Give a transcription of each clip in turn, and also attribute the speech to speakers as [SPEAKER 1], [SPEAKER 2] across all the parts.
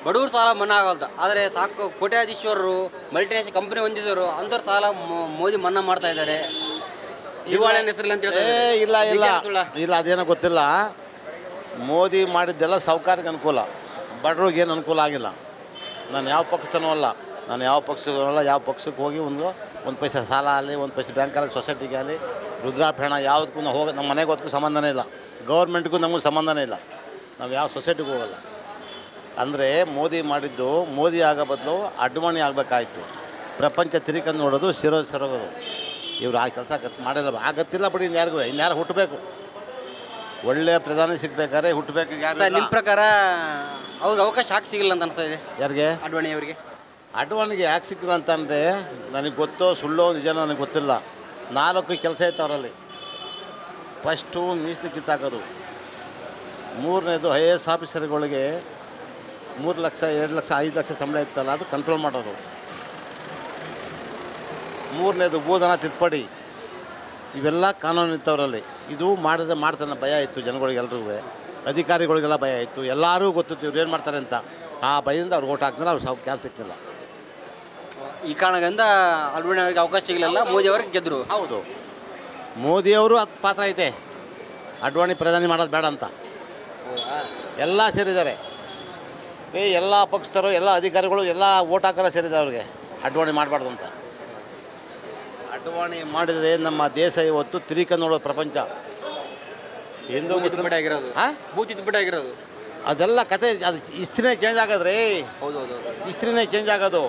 [SPEAKER 1] ಬಡವ್ರ ಸಾಲ ಮನ್ನಾ ಆಗಲ್ದ ಆದರೆ ಸಾಕು ಕೋಟ್ಯಾಧೀಶ್ವರರು ಮಲ್ಟಿನ್ಯಾಷನಲ್ ಕಂಪನಿ ಹೊಂದಿದವರು ಅಂಥವ್ರ ಸಾಲ ಮೊ- ಮೋದಿ ಮನ್ನಾ ಮಾಡ್ತಾ ಇದ್ದಾರೆ ದಿವಾಳಿಯನ್ ಹೆಸರಲ್ಲಿ ಅಂತ
[SPEAKER 2] ಏ
[SPEAKER 1] ಹೇಳ್ತಾ ಇದ್ದಾರೆ.
[SPEAKER 2] ಇಲ್ಲ ಇಲ್ಲ
[SPEAKER 1] ನಿಜ ಸುಳ್ಳ?
[SPEAKER 2] ಇಲ್ಲ ಅದೇನೋ ಗೊತ್ತಿಲ್ಲ ಮೋದಿ ಮಾಡಿದ್ದೆಲ್ಲ ಸಾವುಕಾರಿಗೆ ಅನುಕೂಲ ಬಡವ್ರಿಗೆ ಏನು ಅನುಕೂಲ ಆಗಿಲ್ಲ ನಾನು ಯಾವ ಪಕ್ಷದನೂ ಅಲ್ಲ ನಾನು ಯಾವ ಪಕ್ಷಕ್ಕೂ ಅಲ್ಲ ಯಾವ ಪಕ್ಷಕ್ಕೆ ಹೋಗಿ ಒಂದು ಒಂದು ಪೈಸೆ ಸಾಲ ಆಗಲಿ ಒಂದು ಪೈಸೆ ಬ್ಯಾಂಕಲ್ಲಿ ಸೊಸೈಟಿಗೆ ಆಗಲಿ ರುದ್ರಾಭರಣ ಯಾವುದಕ್ಕೂ ನಾವು ಹೋಗಿ ನಮ್ಮ ಮನೆಗೆ ಹೋಗೋದಕ್ಕೂ ಸಂಬಂಧನೇ ಇಲ್ಲ ಗೌರ್ಮೆಂಟ್ಗೂ ನಮಗೂ ಸಂಬಂಧನೇ ಇಲ್ಲ ನಾವು ಯಾವ ಸೊಸೈಟಿಗೂ ಹೋಗಲ್ಲ ಅಂದರೆ ಮೋದಿ ಮಾಡಿದ್ದು ಮೋದಿ ಆಗೋ ಬದಲು ಅಡ್ವಾಣಿ ಆಗಬೇಕಾಯ್ತು ಪ್ರಪಂಚ ತಿರುಕಂದು ನೋಡೋದು ಸಿರೋ ಸಿರೋಗೋದು ಇವ್ರು ಆ ಕೆಲಸ ಮಾಡಿಲ್ಲ ಆಗತ್ತಿಲ್ಲ ಬಿಡಿ ಇನ್ಯಾರಿಗೂ ಇನ್ಯಾರು ಹುಟ್ಟಬೇಕು ಒಳ್ಳೆಯ ಪ್ರಧಾನಿ ಸಿಗ್ಬೇಕಾದ್ರೆ ಹುಟ್ಟಬೇಕು ಯಾರು
[SPEAKER 1] ಸರ್
[SPEAKER 2] ಇಲ್ಲ.
[SPEAKER 1] ನಿಮ್ಮ ಪ್ರಕಾರ ಅವ್ರಿಗೆ ಅವಕಾಶ ಯಾಕೆ ಸಿಗಲ್ಲ ಅಂತ ಅನ್ಸ್ತಾ ಇದೆ
[SPEAKER 2] ಯಾರಿಗೆ
[SPEAKER 1] ಅಡ್ವಾಣಿ ಅವರಿಗೆ
[SPEAKER 2] ಅಡ್ವಾಣಿಗೆ ಯಾಕೆ ಸಿಕ್ಕಿಲ್ಲ ಅಂತಂದರೆ ನನಗೆ ಗೊತ್ತೋ ಸುಳ್ಳೋ ನಿಜನೋ ನನಗೆ ಗೊತ್ತಿಲ್ಲ ನಾಲ್ಕು ಕೆಲಸ ಇತ್ತು ಅವರಲ್ಲಿ ಫಸ್ಟು ಮೀಸಲು ಕಿತ್ತಾಕೋದು ಮೂರನೇದು ಐ ಎ ಎಸ್ ಆಫೀಸರ್ಗಳಿಗೆ ಮೂರು ಲಕ್ಷ ಎರಡು ಲಕ್ಷ ಐದು ಲಕ್ಷ ಸಂಬಳ ಇತ್ತಲ್ಲ ಅದು ಕಂಟ್ರೋಲ್ ಮಾಡೋದು ಮೂರನೇದು ಭೂಧನ ತಿದ್ದುಪಡಿ ಇವೆಲ್ಲ ಕಾನೂನು ಇತ್ತವರಲ್ಲಿ ಇದು ಮಾಡಿದ್ರೆ ಮಾಡ್ತಾನೆ ಭಯ ಇತ್ತು ಜನಗಳಿಗೆಲ್ರಿಗೂ ಅಧಿಕಾರಿಗಳಿಗೆಲ್ಲ ಭಯ ಇತ್ತು ಎಲ್ಲರೂ ಗೊತ್ತಿತ್ತು ಇವ್ರು ಏನು ಮಾಡ್ತಾರೆ ಅಂತ ಆ ಭಯದಿಂದ ಅವ್ರು ಓಟ್ ಹಾಕಿದ್ರೆ ಅವ್ರು ಸಾವು ಕ್ಯಾನ್ಸ್ ಸಿಕ್ಕಿಲ್ಲ
[SPEAKER 1] ಈ ಕಾರಣದಿಂದ ಅಡ್ವಾಣಿ ಅವರಿಗೆ ಅವಕಾಶ ಸಿಗಲಿಲ್ಲ ಮೋದಿ ಅವರಿಗೆ ಗೆದ್ರು
[SPEAKER 2] ಹೌದು ಮೋದಿಯವರು ಅದು ಪಾತ್ರ ಐತೆ ಅಡ್ವಾಣಿ ಪ್ರಧಾನಿ ಮಾಡೋದು ಬೇಡ ಅಂತ ಎಲ್ಲ ಸೇರಿದ್ದಾರೆ ಏ ಎಲ್ಲ ಪಕ್ಷದವರು ಎಲ್ಲ ಅಧಿಕಾರಿಗಳು ಎಲ್ಲ ಓಟ್ ಹಾಕೋರ ಸೇರಿದ್ದಾರೆ ಅವ್ರಿಗೆ ಅಡ್ವಾಣಿ ಮಾಡಬಾರ್ದು ಅಂತ ಅಡ್ವಾಣಿ ಮಾಡಿದರೆ ನಮ್ಮ ದೇಶ ಇವತ್ತು ತಿರುಕ ನೋಡೋದು ಪ್ರಪಂಚ ಹಿಂದೂ
[SPEAKER 1] ಬೂತ್
[SPEAKER 2] ಮುಸ್ಲಿಂ
[SPEAKER 1] ತಿದ್ದುಪಡಿ ಆಗಿರೋದು
[SPEAKER 2] ಹಾಂ
[SPEAKER 1] ಬೂತ್ ತಿದ್ದುಪಡಿ ಆಗಿರೋದು
[SPEAKER 2] ಅದೆಲ್ಲ ಕತೆ ಅದು ಇಸ್ತ್ರಿನೇ ಚೇಂಜ್ ಆಗೋದ್ರಿ
[SPEAKER 1] ಹೌದು ಹೌದು ಹೌದು
[SPEAKER 2] ಇಸ್ತ್ರಿನೇ ಚೇಂಜ್ ಆಗೋದು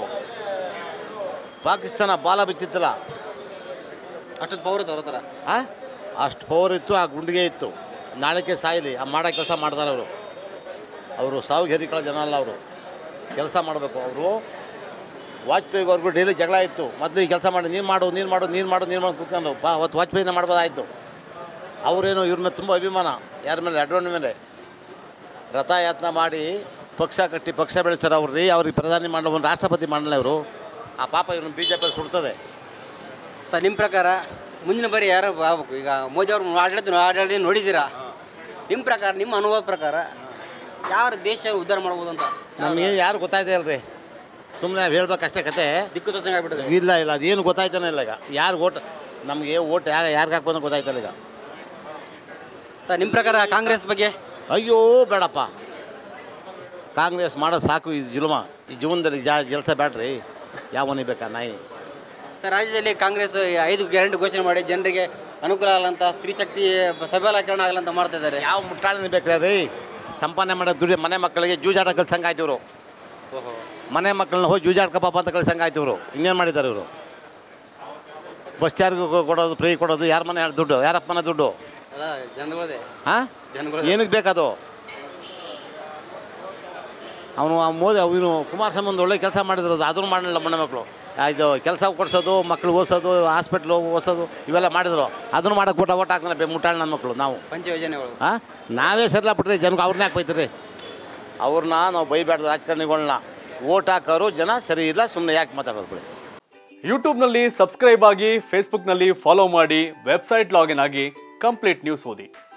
[SPEAKER 2] ಪಾಕಿಸ್ತಾನ ಬಾಲ ಬಿತ್ತಿತ್ತಲ್ಲ
[SPEAKER 1] ಅಷ್ಟೊತ್ತು ಪವರ್ ಅವ್ರ ಹತ್ರ
[SPEAKER 2] ಆ? ಅಷ್ಟು ಪವರ್ ಇತ್ತು ಆ ಗುಂಡಿಗೆ ಇತ್ತು ನಾಳೆಗೆ ಸಾಯಲಿ ಆ ಮಾಡೋ ಕೆಲಸ ಮಾಡ್ತಾರೆ ಅವರು ಅವರು ಸಾವು ಹೆರಿಕೊಳ್ಳೋ ಜನ ಅಲ್ಲ ಅವರು ಕೆಲಸ ಮಾಡಬೇಕು ಅವರು ವಾಜಪೇಯಿಗವ್ರಿಗೂ ಡೈಲಿ ಜಗಳ ಇತ್ತು ಮೊದಲು ಈ ಕೆಲಸ ಮಾಡಿ ನೀನು ಮಾಡು ನೀನು ಮಾಡು ನೀನು ಮಾಡು ನೀನು ಮಾಡಿ ಕೂತ್ಕೊಂಡು ಪಾ ಅವತ್ತು ವಾಜಪೇಯಿನ ಮಾಡ್ಬೋದಾಯಿತು ಅವರೇನು ಇವ್ರ ಮೇಲೆ ತುಂಬ ಅಭಿಮಾನ ಯಾರ ಮೇಲೆ ಅಡ್ವಾಣಿ ಮೇಲೆ ರಥಯಾತ್ನ ಮಾಡಿ ಪಕ್ಷ ಕಟ್ಟಿ ಪಕ್ಷ ಬೆಳೆಸ್ತಾರೆ ಅವ್ರು ರೀ ಅವ್ರಿಗೆ ಪ್ರಧಾನಿ ಮಾಡೋ ಒಂದು ರಾಷ್ಟ್ರಪತಿ ಮಾಡಲ್ಲ ಇವರು ಆ ಪಾಪ ಇವ್ರನ್ನ ಬಿ ಜೆ ಪಿ ಸುಡ್ತದೆ
[SPEAKER 1] ಸರ್ ನಿಮ್ಮ ಪ್ರಕಾರ ಮುಂದಿನ ಬಾರಿ ಯಾರು ಆಗ್ಬೇಕು ಈಗ ಮೋದಿ ಅವ್ರು ಆಡಳಿತ ಆಡಳಿತ ನೋಡಿದ್ದೀರಾ ನಿಮ್ಮ ಪ್ರಕಾರ ನಿಮ್ಮ ಅನುಭವ ಪ್ರಕಾರ ಯಾವ ದೇಶ ಉದ್ಧಾರ ಮಾಡ್ಬೋದು ಅಂತ
[SPEAKER 2] ನಮಗೆ ಯಾರು ಗೊತ್ತಾಯ್ತಾ ಇಲ್ರಿ ಸುಮ್ಮನೆ ಹೇಳ್ಬೇಕಷ್ಟೇ ಕತೆ
[SPEAKER 1] ದಿಕ್ಕು ತೋಚಂಗೆ ಆಗ್ಬಿಟ್ಟಿದೆ
[SPEAKER 2] ಇಲ್ಲ ಇಲ್ಲ ಅದೇನು ಗೊತ್ತಾಯ್ತಾನೆ ಇಲ್ಲ ಈಗ ಯಾರು ಓಟ್ ನಮಗೆ ಓಟ್ ಯಾರು ಯಾರಿಗೆ ಹಾಕ್ಬೋದು ಅಂತ ಗೊತ್ತಾಯ್ತಲ್ಲ ಈಗ
[SPEAKER 1] ಸರ್ ನಿಮ್ಮ ಪ್ರಕಾರ ಕಾಂಗ್ರೆಸ್ ಬಗ್ಗೆ
[SPEAKER 2] ಅಯ್ಯೋ ಬೇಡಪ್ಪ ಕಾಂಗ್ರೆಸ್ ಮಾಡೋದು ಸಾಕು ಈ ಜುಲುಮ ಈ ಜೀವನದಲ್ಲಿ ಜಾ ಜಲಸ ಬೇಡ್ರಿ ಯಾವನಿ ಬೇಕಾ ನಾಯಿ
[SPEAKER 1] ಸರ್ ರಾಜ್ಯದಲ್ಲಿ ಕಾಂಗ್ರೆಸ್ ಐದು ಗ್ಯಾರಂಟಿ ಘೋಷಣೆ ಮಾಡಿ ಜನರಿಗೆ ಅನುಕೂಲ ಆಗಲಂತ ಸ್ತ್ರೀ ಶಕ್ತಿ ಸಬಲೀಕರಣ ಆಗಲಂತ ಮಾಡ್ತಾ ಇದ್ದಾರೆ
[SPEAKER 2] ಯಾವ ಮುಟ್ಟಾಳನ ಬೇಕಾ ರೀ ಸಂಪಾದನೆ ಮಾಡೋ ದುಡ್ಡು ಮನೆ ಮಕ್ಕಳಿಗೆ ಜೂಜಾಟ ಕಲ್ಸಂಗೆ ಆಯ್ತು ಇವರು
[SPEAKER 1] ಓಹೋ
[SPEAKER 2] ಮನೆ ಮಕ್ಕಳನ್ನ ಹೋಗಿ ಜೂಜಾಡ್ಕಪ್ಪ ಅಂತ ಕಳ್ಸಂಗೆ ಆಯ್ತು ಇವರು ಇನ್ನೇನು ಮಾಡಿದ್ದಾರೆ ಇವರು ಬಸ್ ಚಾರ್ಜ್ ಕೊಡೋದು ಫ್ರೀ ಕೊಡೋದು ಯಾರ ಮನೆ ದುಡ್ಡು ಯಾರಪ್ಪ ಮನೆ ದುಡ್ಡು
[SPEAKER 1] ಅಲ್ಲ ಜನಗಳದೇ
[SPEAKER 2] ಹಾಂ
[SPEAKER 1] ಜನಗಳು
[SPEAKER 2] ಏನಕ್ಕೆ ಬೇಕದು ಅವನು ಆ ಮೋದಿ ಅವನು ಕುಮಾರಸ್ವಾಮಿ ಒಂದು ಒಳ್ಳೆ ಕೆಲಸ ಮಾಡಿದ್ರು ಅದು ಅದನ್ನು ಮಾಡಲಿಲ್ಲ ಮನೆ ಮಕ್ಕಳು ಇದು ಕೆಲಸ ಕೊಡ್ಸೋದು ಮಕ್ಕಳು ಓದಿಸೋದು ಹಾಸ್ಪಿಟ್ಲು ಓದಿಸೋದು ಇವೆಲ್ಲ ಮಾಡಿದ್ರು ಅದನ್ನು ಮಾಡಕ್ಕೆ ಊಟ ಓಟ್ ಹಾಕ್ತಾರೆ ಮುಟ್ಟಾಳ ನನ್ನ ಮಕ್ಕಳು ನಾವು
[SPEAKER 1] ಪಂಚ ಯೋಜನೆಗಳು
[SPEAKER 2] ಹಾಂ ನಾವೇ ಸರಿಲ್ಲ ಬಿಟ್ರಿ ಜನಕ್ಕೆ ಅವ್ರನ್ನೇ ಹಾಕಿ ಬೈತೀರಿ ಅವ್ರನ್ನ ನಾವು ಬೈಬಾರ್ದು ರಾಜಕಾರಣಿಗಳನ್ನ ಓಟ್ ಹಾಕೋರು ಜನ ಸರಿ ಇಲ್ಲ ಸುಮ್ಮನೆ ಯಾಕೆ ಮಾತಾಡೋದು ಬಿಡಿ
[SPEAKER 3] ಯೂಟ್ಯೂಬ್ನಲ್ಲಿ ಸಬ್ಸ್ಕ್ರೈಬ್ ಆಗಿ ಫೇಸ್ಬುಕ್ನಲ್ಲಿ ಫಾಲೋ ಮಾಡಿ ವೆಬ್ಸೈಟ್ ಲಾಗಿನ್ ಆಗಿ ಕಂಪ್ಲೀಟ್ ನ್ಯೂಸ್ ಓದಿ